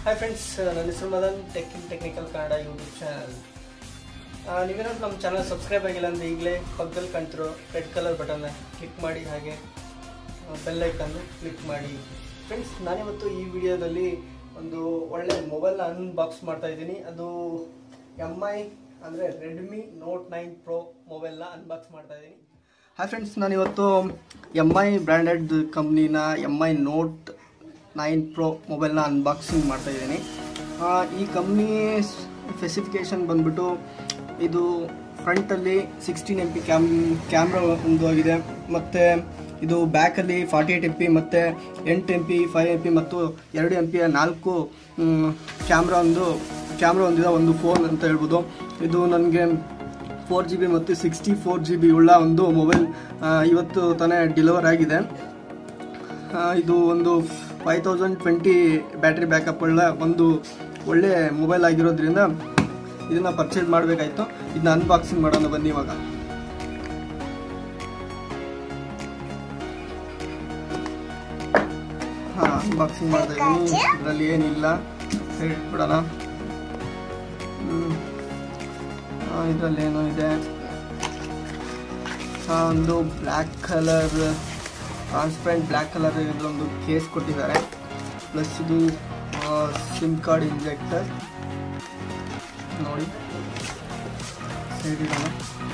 Hi friends ನನ್ನ ಹೆಸರು Madan tech in technical Kannada YouTube channel ನೀವೇನಾದ್ರು ನಮ್ಮ ಚಾನಲ್ ಸಬ್ಸ್ಕ್ರೈಬ್ ಆಗಿಲ್ಲ ಅಂದರೆ ಈಗಲೇ ಪಕ್ಕದಲ್ಲಿ ಕಾಣ್ತಿರೋ ರೆಡ್ ಕಲರ್ ಬಟನ್ನ ಕ್ಲಿಕ್ ಮಾಡಿ ಹಾಗೆ ಬೆಲ್ ಐಕನ್ನು ಕ್ಲಿಕ್ ಮಾಡಿ ಫ್ರೆಂಡ್ಸ್ ನಾನಿವತ್ತು ಈ ವಿಡಿಯೋದಲ್ಲಿ ಒಂದು ಒಳ್ಳೆ ಮೊಬೈಲ್ನ ಅನ್ಬಾಕ್ಸ್ ಮಾಡ್ತಾ ಇದ್ದೀನಿ ಅದು ಎಮ್ ಐ ಅಂದರೆ ರೆಡ್ಮಿ ನೋಟ್ ನೈನ್ ಪ್ರೋ ಮೊಬೈಲ್ನ ಅನ್ಬಾಕ್ಸ್ ಮಾಡ್ತಾ ಇದ್ದೀನಿ ಹಾಯ್ ಫ್ರೆಂಡ್ಸ್ ನಾನಿವತ್ತು ಎಮ್ ಐ ಬ್ರ್ಯಾಂಡೆಡ್ ಕಂಪ್ನಿನ M I note nine pro ಮೊಬೈಲ್ನ ಅನ್ಬಾಕ್ಸಿಂಗ್ ಮಾಡ್ತಾ ಇದ್ದೀನಿ ಈ ಕಂಪ್ನಿ ಸ್ಪೆಸಿಫಿಕೇಶನ್ ಬಂದ್ಬಿಟ್ಟು ಇದು ಫ್ರಂಟಲ್ಲಿ sixteen M P cam camera ಒಂದು ಆಗಿದೆ ಮತ್ತು ಇದು ಬ್ಯಾಕಲ್ಲಿ ಫಾರ್ಟಿ ಏಯ್ಟ್ ಎಮ್ ಪಿ ಮತ್ತು ಎಂಟು M P five M P ಮತ್ತು ಎರಡು ಎಮ್ ಪಿಯ ನಾಲ್ಕು ಕ್ಯಾಮ್ರಾ ಒಂದು ಕ್ಯಾಮ್ರಾ ಒಂದಿದೆ ಒಂದು ಫೋನ್ ಅಂತ ಹೇಳ್ಬೋದು ಇದು ನನಗೆ ಫೋರ್ ಜಿ ಬಿ ಮತ್ತು ಸಿಕ್ಸ್ಟಿ ಫೋರ್ ಜಿ ಬಿ ಉಳ್ಳ ಒಂದು ಮೊಬೈಲ್ ಇವತ್ತು ತಾನೇ ಡೆಲಿವರ್ ಆಗಿದೆ ಆ, ಇದು ಒಂದು five thousand twenty battery backup ಉಳ್ಳ ಒಂದು ಒಳ್ಳೆ ಮೊಬೈಲ್ ಆಗಿರೋದ್ರಿಂದ ಇದನ್ನ ಪರ್ಚೇಸ್ ಮಾಡಬೇಕಾಯ್ತು ಇದನ್ನ ಅನ್ಬಾಕ್ಸಿಂಗ್ ಮಾಡೋಣ ಬನ್ನಿ ಇವಾಗ ಹಾಂ ಅನ್ಬಾಕ್ಸಿಂಗ್ ಮಾಡ್ತಾ ಇದ್ದೀನಿ ಇದರಲ್ಲಿ ಏನಿಲ್ಲ ಇಟ್ಬಿಡೋಣ ಇದರಲ್ಲಿ ಏನೋ ಇದೆ ಆ, ಒಂದು black colour transparent black colour ಒಂದು ಕೇಸ್ ಕೊಟ್ಟಿದ್ದಾರೆ ಪ್ಲಸ್ ಇದು ಸಿಮ್ ಕಾರ್ಡ್ ಇಂಜೆಕ್ಟರ್ ನೋಡಿ ಸೈಡ್ ಇಡೋಣ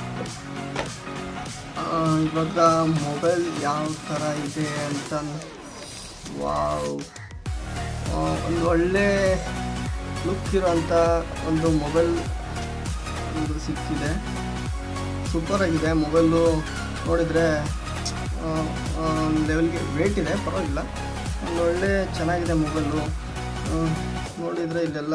ಆ, ಇವಾಗ ಮೊಬೈಲ್ ಯಾವ ಥರ ಇದೆ ಅಂತ ವಾವ್ ಆ, ಒಂದು ಒಳ್ಳೆ ಲುಕ್ ಇರೋಂಥ ಒಂದು ಮೊಬೈಲ್ ಒಂದು ಸಿಕ್ಕಿದೆ ಸೂಪರ್ ಆಗಿದೆ ಮೊಬೈಲು ನೋಡಿದರೆ ಲೆವೆಲ್ಗೆ ವೇಟ್ ಇದೆ ಪರವಾಗಿಲ್ಲ ಒಂದು ಒಳ್ಳೆ ಚೆನ್ನಾಗಿದೆ ಮೊಬೈಲು ನೋಡಿದರೆ ಇಲ್ಲೆಲ್ಲ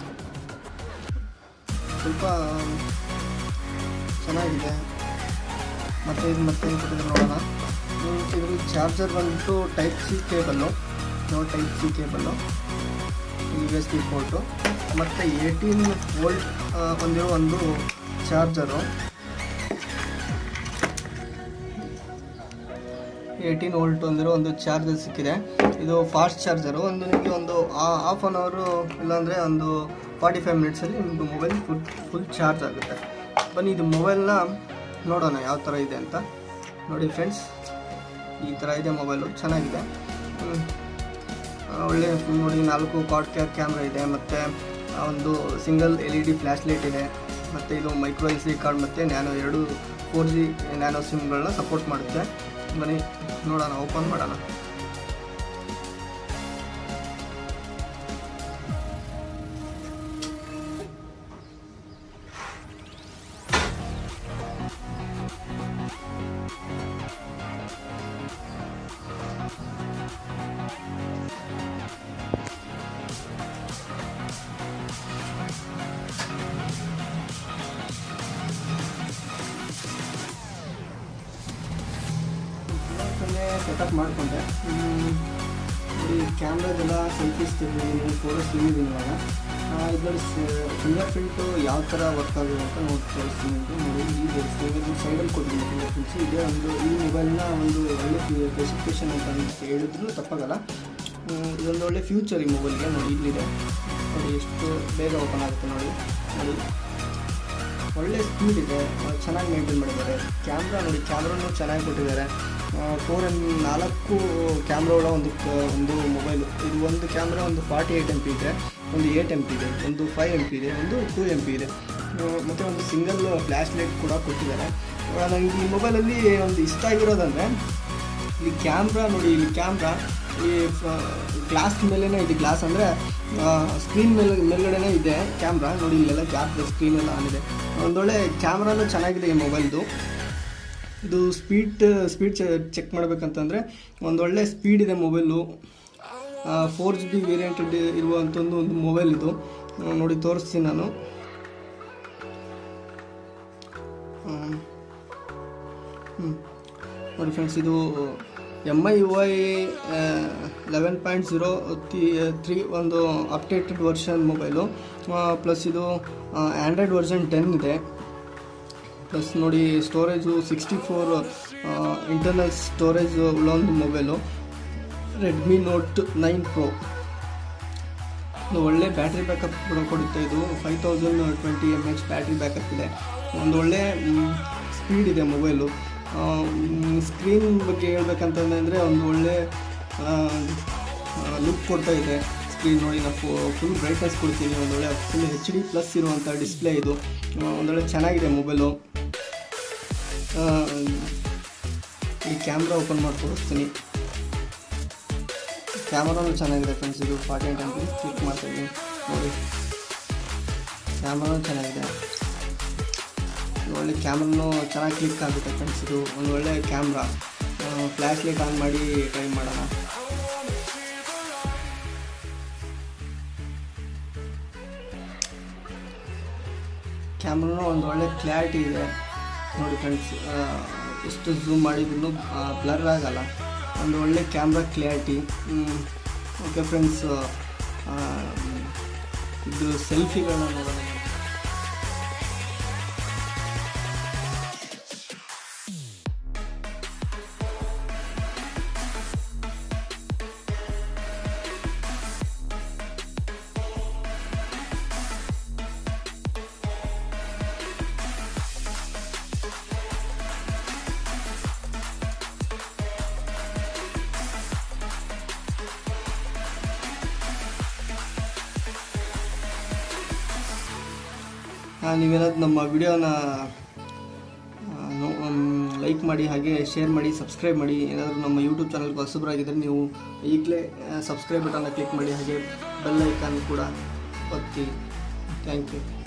ಸ್ವಲ್ಪ ಚೆನ್ನಾಗಿದೆ ಮತ್ತು ಇದು ಮತ್ತೆ ಏನು ಕೊಟ್ಟಿದೆ ನೋಡೋಣ ಹ್ಮ್, ಇದ್ರ ಚಾರ್ಜರ್ ಬಂದ್ಬಿಟ್ಟು type C cable no type C cable U S B port ಮತ್ತು ಏಯ್ಟೀನ್ ವೋಲ್ಟ್ ಹೊಂದಿರೋ ಒಂದು ಚಾರ್ಜರು ಏಯ್ಟೀನ್ ವೋಲ್ಟ್ ಹೊಂದಿರೋ ಒಂದು ಚಾರ್ಜರ್ ಸಿಕ್ಕಿದೆ ಇದು ಫಾಸ್ಟ್ ಚಾರ್ಜರು ಒಂದು ನಿಮಗೆ ಒಂದು ಹಾಫ್ ಆನ್ ಅವರು ಇಲ್ಲಾಂದರೆ ಒಂದು ಫಾರ್ಟಿ ಫೈವ್ ಮಿನಿಟ್ಸಲ್ಲಿ ನಿಮ್ಮದು ಮೊಬೈಲ್ ಫುಲ್ ಫುಲ್ ಚಾರ್ಜ್ ಆಗುತ್ತೆ ಬನ್ನಿ ಇದು ಮೊಬೈಲ್ನ ನೋಡೋಣ ಯಾವ ಥರ ಇದೆ ಅಂತ ನೋಡಿ ಫ್ರೆಂಡ್ಸ್ ಈ ಥರ ಇದೆ ಮೊಬೈಲು ಚೆನ್ನಾಗಿದೆ ಹ್ಮ್. ಆ, ಒಳ್ಳೆ ನೋಡಿ ನಾಲ್ಕು ಕಾಡ್ ಕ್ಯಾರ್ ಕ್ಯಾಮ್ರಾ ಇದೆ ಮತ್ತು ಒಂದು single L E D flash light ಇದೆ ಮತ್ತು ಇದು ಮೈಕ್ರೋ ಎಸ್ ಡಿ ಕಾರ್ಡ್ ಮತ್ತು ನ್ಯಾನೋ ಎರಡು ಫೋರ್ ಜಿ ನ್ಯಾನೋ ಸಿಮ್ಗಳನ್ನ ಸಪೋರ್ಟ್ ಮಾಡುತ್ತೆ ಬನ್ನಿ ನೋಡೋಣ ಓಪನ್ ಮಾಡೋಣ ಸೆಟಪ್ ಮಾಡಿಕೊಂಡೆ ನೋಡಿ ಕ್ಯಾಮ್ರಾದೆಲ್ಲ ಸೆಲ್ಫೀಸ್ ತೆಗೆದಿದ್ದೀನಿ ಫೋಟೋಸ್ ತೆಗೆದಿದ್ದೀನಿ ಇವಾಗ ಇದರಲ್ಲಿ ಫಿಂಗರ್ ಪ್ರಿಂಟು ಯಾವ ಥರ ವರ್ಕ್ ಆಗಿದೆ ಅಂತ ನೋಡಿ ತೋರಿಸ್ತೀನಿ ಅಂತ ನೋಡಿ ಈ ಫಿಂಗರ್ ಸೈಡಲ್ಲಿ ಕೊಟ್ಟಿದ್ದೀನಿ ಫಿಂಗರ್ ಪ್ರಿಂಟ್ಸ್ ಇದೇ ಒಂದು ಈ ಮೊಬೈಲ್ನ ಒಂದು ಒಳ್ಳೆ ಸ್ಪೆಸಿಫಿಕೇಶನ್ ಅಂತ ಅಂತ ಹೇಳಿದ್ರು ತಪ್ಪಾಗಲ್ಲ ಹ್ಮ್, ಇದೊಂದು ಒಳ್ಳೆ ಫ್ಯೂಚರ್ ಈ ಮೊಬೈಲ್ಗೆ ನೋಡಿ ಇಲ್ಲಿದೆ ನೋಡಿ ಎಷ್ಟು ಬೇಗ ಓಪನ್ ಆಗುತ್ತೆ ನೋಡಿ ನೋಡಿ ಒಳ್ಳೆ ಸ್ಪೀಡ್ ಇದೆ ಆ, ಚೆನ್ನಾಗಿ ಮೇಂಟೈನ್ ಮಾಡಿದ್ದಾರೆ ಕ್ಯಾಮ್ರಾ ನೋಡಿ ಕ್ಯಾಮ್ರಾನು ಚೆನ್ನಾಗಿ ಕೊಟ್ಟಿದ್ದಾರೆ ಫೋರ್ ಎಮ್ ನಾಲ್ಕು ಕ್ಯಾಮ್ರಾಗಳ ಒಂದು ಕ- ಒಂದು ಮೊಬೈಲು ಇದು ಒಂದು ಕ್ಯಾಮ್ರಾ ಒಂದು ಫಾರ್ಟಿ ಏಯ್ಟ್ ಎಮ್ ಪಿ ಇದೆ ಒಂದು ಏಯ್ಟ್ ಎಮ್ ಪಿ ಇದೆ ಒಂದು ಫೈವ್ ಎಮ್ ಪಿ ಇದೆ ಒಂದು ಟೂ ಎಮ್ ಪಿ ಇದೆ ಆ, ಮತ್ತು ಒಂದು ಸಿಂಗಲ್ ಫ್ಲ್ಯಾಶ್ ಲೈಟ್ ಕೂಡ ಕೊಟ್ಟಿದ್ದಾರೆ ಆ, ನನಗೆ ಈ ಮೊಬೈಲಲ್ಲಿ ಒಂದು ಇಷ್ಟ ಆಗಿರೋದಂದರೆ ಇಲ್ಲಿ ಕ್ಯಾಮ್ರಾ ನೋಡಿ ಇಲ್ಲಿ ಕ್ಯಾಮ್ರಾ ಈ ಗ್ಲಾಸ್ ಮೇಲೇ ಇದೆ ಗ್ಲಾಸ್ ಅಂದರೆ ಸ್ಕ್ರೀನ್ ಮೇಲೆ ಮೇಲ್ಗಡೆನೇ ಇದೆ ಕ್ಯಾಮ್ರಾ ನೋಡಿ ಇಲ್ಲೆಲ್ಲ ಗ್ಯಾಪ್ ಸ್ಕ್ರೀನ್ ಎಲ್ಲ ಆನ್ ಇದೆ ಒಂದೊಳ್ಳೆ ಕ್ಯಾಮ್ರಾನು ಚೆನ್ನಾಗಿದೆ ಈ ಮೊಬೈಲ್ದು ಇದು ಸ್ಪೀಡ್ ಸ್ಪೀಡ್ ಚೆಕ್ ಮಾಡಬೇಕಂತಂದರೆ ಒಂದೊಳ್ಳೆ ಸ್ಪೀಡ್ ಇದೆ ಮೊಬೈಲು ಫೋರ್ ಜಿ ಬಿ ವೇರಿಯಂಟೆಡ್ ಇರುವಂಥ ಒಂದು ಒಂದು ಮೊಬೈಲ್ ಇದು ಆ, ನೋಡಿ ತೋರಿಸ್ತೀನಿ ನಾನು ಹ್ಞೂ ನೋಡಿ ಫ್ರೆಂಡ್ಸ್ ಇದು M I U I eleven point zero three ಒಂದು ಅಪ್ಡೇಟೆಡ್ ವರ್ಷನ್ ಮೊಬೈಲು ಪ್ಲಸ್ ಇದು ಆ್ಯಂಡ್ರಾಯ್ಡ್ ವರ್ಷನ್ ಟೆನ್ ಇದೆ ಪ್ಲಸ್ ನೋಡಿ storage sixty four internal storage ಉಳ್ಳ ಒಂದು mobile Redmi note nine pro ಒಂದು ಒಳ್ಳೆ ಬ್ಯಾಟ್ರಿ ಬ್ಯಾಕಪ್ ಕೂಡ ಕೊಡುತ್ತೆ ಇದು five thousand twenty M H battery backup ಇದೆ ಒಂದು ಒಳ್ಳೆ ಸ್ಪೀಡ್ ಇದೆ ಮೊಬೈಲು ಸ್ಕ್ರೀನ್ ಬಗ್ಗೆ ಹೇಳ್ಬೇಕಂತಂದರೆ ಒಂದು ಒಳ್ಳೆ ಲುಕ್ ಕೊಡ್ತಾ ಇದೆ ಸ್ಕ್ರೀನ್ ನೋಡಿ ನಾವು ಫುಲ್ ಬ್ರೈಟ್ನೆಸ್ ಕೊಡ್ತೀನಿ ಒಂದೊಳ್ಳೆ ಫುಲ್ ಹೆಚ್ ಡಿ ಪ್ಲಸ್ ಇರುವಂಥ ಡಿಸ್ಪ್ಲೇ ಇದು ಆ, ಒಂದೊಳ್ಳೆ ಚೆನ್ನಾಗಿದೆ ಮೊಬೈಲು ಈ ಕ್ಯಾಮ್ರಾ ಓಪನ್ ಮಾಡಿ ತೋರಿಸ್ತೀನಿ ಕ್ಯಾಮ್ರಾನು ಚೆನ್ನಾಗಿದೆ ಫ್ರೆಂಡ್ಸ್ ಇದು forty eight M P click ಮಾಡ್ತೀನಿ ನೋಡಿ ಕ್ಯಾಮ್ರಾನು ಚೆನ್ನಾಗಿದೆ ಇದು ಒಳ್ಳೆ ಕ್ಯಾಮ್ರಾನು ಚೆನ್ನಾಗಿ ಕ್ಲಿಕ್ ಆಗುತ್ತೆ ಫ್ರೆಂಡ್ಸ್ ಇದು ಒಂದು ಒಳ್ಳೆ ಕ್ಯಾಮ್ರಾ ಫ್ಲ್ಯಾಶ್ ಲೈಟ್ ಆನ್ ಮಾಡಿ ಟ್ರೈ ಮಾಡೋಣ ಕ್ಯಾಮ್ರಾನು ಒಂದು ಒಳ್ಳೆ ಕ್ಲಾರಿಟಿ ಇದೆ ನೋಡಿ ಫ್ರೆಂಡ್ಸ್ ಎಷ್ಟು ಝೂಮ್ ಮಾಡಿದ್ರು ಬ್ಲರ್ ಆಗಲ್ಲ ಒಂದು ಒಳ್ಳೆ ಕ್ಯಾಮ್ರಾ ಕ್ಲಿಯಾರಿಟಿ ಓಕೆ ಫ್ರೆಂಡ್ಸ್ ಇದು ಸೆಲ್ಫಿಗಳನ್ನ ನೋಡೋಣ ನೀವೇನಾದ್ರು ನಮ್ಮ ವಿಡಿಯೋನ ಲೈಕ್ ಮಾಡಿ ಹಾಗೆ ಶೇರ್ ಮಾಡಿ ಸಬ್ಸ್ಕ್ರೈಬ್ ಮಾಡಿ ಏನಾದರೂ ನಮ್ಮ ಯೂಟ್ಯೂಬ್ ಚಾನಲ್ಗೆ ಹೊಸಬರಾಗಿದ್ದರೆ ನೀವು ಈಗಲೇ ಸಬ್ಸ್ಕ್ರೈಬ್ ಬಟನ್ನ ಕ್ಲಿಕ್ ಮಾಡಿ ಹಾಗೆ ಬೆಲ್ ಐಕಾನ್ ಕೂಡ ಒತ್ತಿ ಥ್ಯಾಂಕ್ ಯು